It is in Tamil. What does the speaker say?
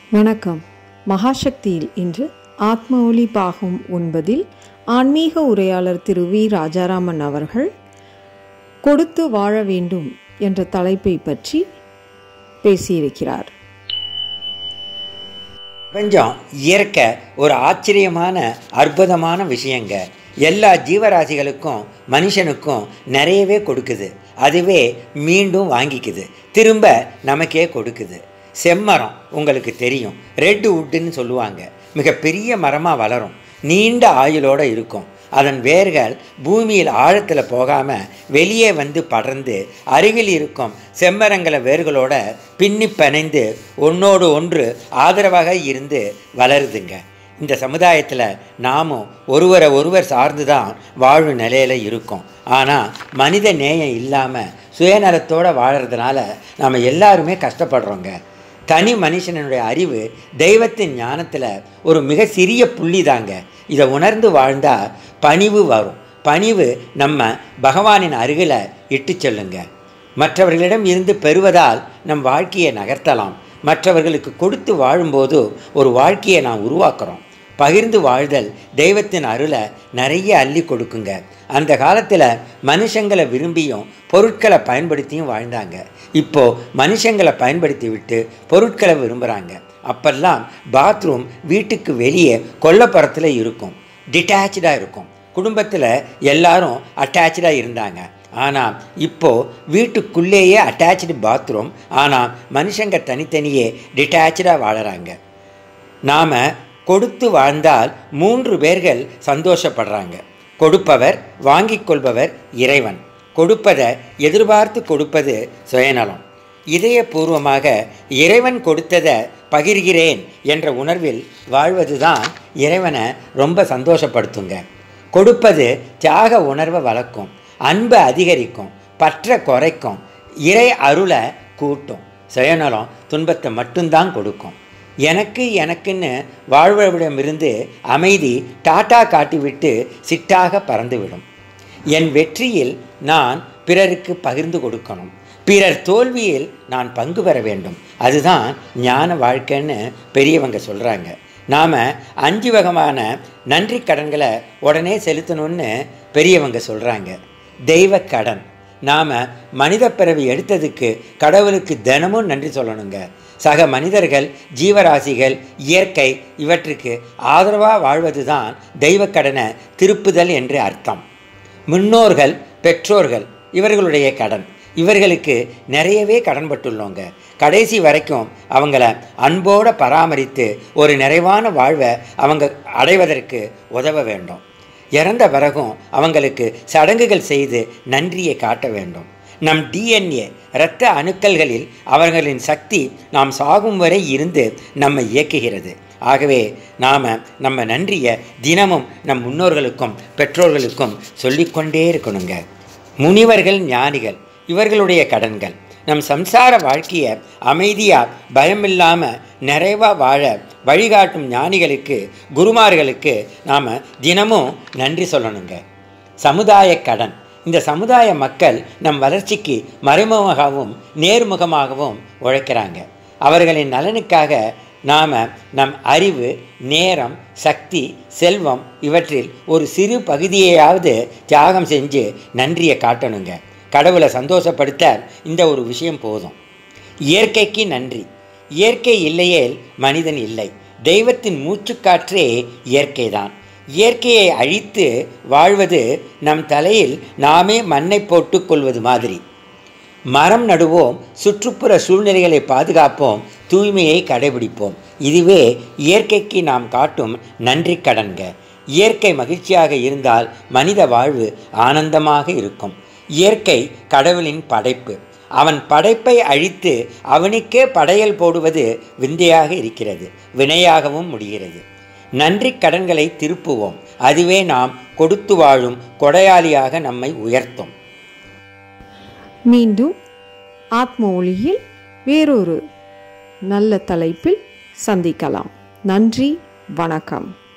வணக்கம் மகாசக்தியில் இன்று ஆத்ம ஒளி பாகம் ஒன்பதில் ஆன்மீக உரையாளர் திரு வி ராஜாராமன் அவர்கள் கொடுத்து வாழ வேண்டும் என்ற தலைப்பை பற்றி பேசியிருக்கிறார் பிரபஞ்சம் இயற்கை ஒரு ஆச்சரியமான அற்புதமான விஷயங்க எல்லா ஜீவராசிகளுக்கும் மனுஷனுக்கும் நிறையவே கொடுக்குது அதுவே மீண்டும் வாங்கிக்குது திரும்ப நமக்கே கொடுக்குது செம்மரம் உங்களுக்கு தெரியும் ரெட் வுட்டுன்னு சொல்லுவாங்க மிகப்பெரிய மரமாக வளரும் நீண்ட ஆயுளோடு இருக்கும் அதன் வேர்கள் பூமியில் ஆழத்தில் போகாமல் வெளியே வந்து படர்ந்து அருகில் இருக்கும் செம்மரங்களை வேர்களோட பின்னி பிணைந்து ஒன்றோடு ஒன்று ஆதரவாக இருந்து வளருதுங்க இந்த சமுதாயத்தில் நாமும் ஒருவரை ஒருவர் சார்ந்து தான் வாழும் நிலையில் இருக்கோம் ஆனால் மனித நேயம் இல்லாமல் சுயநலத்தோடு வாழறதுனால நாம் எல்லாருமே கஷ்டப்படுறோங்க தனி மனுஷனுடைய அறிவு தெய்வத்தின் ஞானத்தில் ஒரு மிக சிறிய புள்ளி தாங்க இதை உணர்ந்து வாழ்ந்தால் பணிவு வரும் பணிவு நம்ம பகவானின் அருகில் இட்டு செல்லுங்க மற்றவர்களிடம் இருந்து பெறுவதால் நம் வாழ்க்கையை நகர்த்தலாம் மற்றவர்களுக்கு கொடுத்து வாழும்போது ஒரு வாழ்க்கையை நான் உருவாக்குறோம் பகிர்ந்து வாழ்தல் தெய்வத்தின் அருளை நிறைய அள்ளி கொடுக்குங்க அந்த காலத்தில் மனுஷங்களை விரும்பியும் பொருட்களை பயன்படுத்தியும் வாழ்ந்தாங்க இப்போது மனுஷங்களை பயன்படுத்தி விட்டு பொருட்களை விரும்புகிறாங்க அப்பெல்லாம் பாத்ரூம் வீட்டுக்கு வெளியே கொல்லப்புறத்தில் இருக்கும் டிட்டாச்சாக இருக்கும் குடும்பத்தில் எல்லாரும் அட்டாச்சாக இருந்தாங்க ஆனால் இப்போது வீட்டுக்குள்ளேயே அட்டாச்சு பாத்ரூம் ஆனால் மனுஷங்க தனித்தனியே டிட்டாச்சாக வாழறாங்க நாம் கொடுத்து வாழ்ந்தால் மூன்று பேர்கள் சந்தோஷப்படுறாங்க கொடுப்பவர் வாங்கிக் கொள்பவர் இறைவன் கொடுப்பதை எதிர்பார்த்து கொடுப்பது சுயநலம் இதயபூர்வமாக இறைவன் கொடுத்ததை பகிர்கிறேன் என்ற உணர்வில் வாழ்வது தான் இறைவனை ரொம்ப சந்தோஷப்படுத்துங்க கொடுப்பது தியாக உணர்வை வளர்க்கும் அன்பை அதிகரிக்கும் பற்ற குறைக்கும் இறை அருளை கூட்டும் சுயநலம் துன்பத்தை மட்டும்தான் கொடுக்கும் எனக்கு எனக்குன்னு வாழ்வரிடமிருந்து அமைதி டாட்டா காட்டிவிட்டு சிட்டாக பறந்துவிடும் என் வெற்றியில் நான் பிறருக்கு பகிர்ந்து கொடுக்கணும் பிறர் தோல்வியில் நான் பங்கு பெற வேண்டும் அதுதான் ஞான வாழ்க்கைன்னு பெரியவங்க சொல்கிறாங்க நாம் அஞ்சு வகமான நன்றி கடன்களை உடனே செலுத்தணும்னு பெரியவங்க சொல்கிறாங்க தெய்வ கடன் நாம் மனித பிறவி எடுத்ததுக்கு கடவுளுக்கு தினமும் நன்றி சொல்லணுங்க சக மனிதர்கள் ஜீவராசிகள் இயற்கை இவற்றுக்கு ஆதரவாக வாழ்வது தான் தெய்வக்கடனை திருப்புதல் என்று அர்த்தம் முன்னோர்கள் பெற்றோர்கள் இவர்களுடைய கடன் இவர்களுக்கு நிறையவே கடன்பட்டுள்ளோங்க கடைசி வரைக்கும் அவங்கள அன்போடு பராமரித்து ஒரு நிறைவான வாழ்வை அவங்க அடைவதற்கு உதவ வேண்டும் இறந்த பிறகும் அவங்களுக்கு சடங்குகள் செய்து நன்றியை காட்ட வேண்டும் நம் டிஎன்ஏ இரத்த அணுக்கள்களில் அவர்களின் சக்தி நாம் சாகும் வரை இருந்து நம்மை இயக்குகிறது ஆகவே நாம் நம்ம நன்றியை தினமும் நம் முன்னோர்களுக்கும் பெற்றோர்களுக்கும் சொல்லிக்கொண்டே இருக்கணுங்க முனிவர்கள் ஞானிகள் இவர்களுடைய கடன்கள் நம் சம்சார வாழ்க்கையை அமைதியாக பயமில்லாமல் நிறைவாக வாழ வழிகாட்டும் ஞானிகளுக்கு குருமார்களுக்கு நாம் தினமும் நன்றி சொல்லணுங்க சமுதாய கடன் இந்த சமுதாய மக்கள் நம் வளர்ச்சிக்கு மறைமுகமாகவும் நேர்முகமாகவும் உழைக்கிறாங்க அவர்களின் நலனுக்காக நாம் நம் அறிவு நேரம் சக்தி செல்வம் இவற்றில் ஒரு சிறு பகுதியையாவது தியாகம் செஞ்சு நன்றியை காட்டணுங்க கடவுளை சந்தோஷப்படுத்த இந்த ஒரு விஷயம் போதும் இயற்கைக்கு நன்றி இயற்கை இல்லையேல் மனிதன் இல்லை தெய்வத்தின் மூச்சுக்காற்றே இயற்கைதான் இயற்கையை அழித்து வாழ்வது நம் தலையில் நாமே மண்ணை போட்டு கொள்வது மாதிரி மரம் நடுவோம் சுற்றுப்புற சூழ்நிலைகளை பாதுகாப்போம் தூய்மையை கடைபிடிப்போம் இதுவே இயற்கைக்கு நாம் காட்டும் நன்றி கடன்க இயற்கை மகிழ்ச்சியாக இருந்தால் மனித வாழ்வு ஆனந்தமாக இருக்கும் இயற்கை கடவுளின் படைப்பு அவன் படைப்பை அழித்து அவனுக்கே படையல் போடுவது விந்தையாக இருக்கிறது வினையாகவும் முடிகிறது நன்றி கடன்களை திருப்புவோம் அதுவே நாம் கொடுத்து வாழும் கொடையாளியாக நம்மை உயர்த்தும் மீண்டும் ஆத்ம ஒளியில் வேறொரு நல்ல தலைப்பில் சந்திக்கலாம் நன்றி வணக்கம்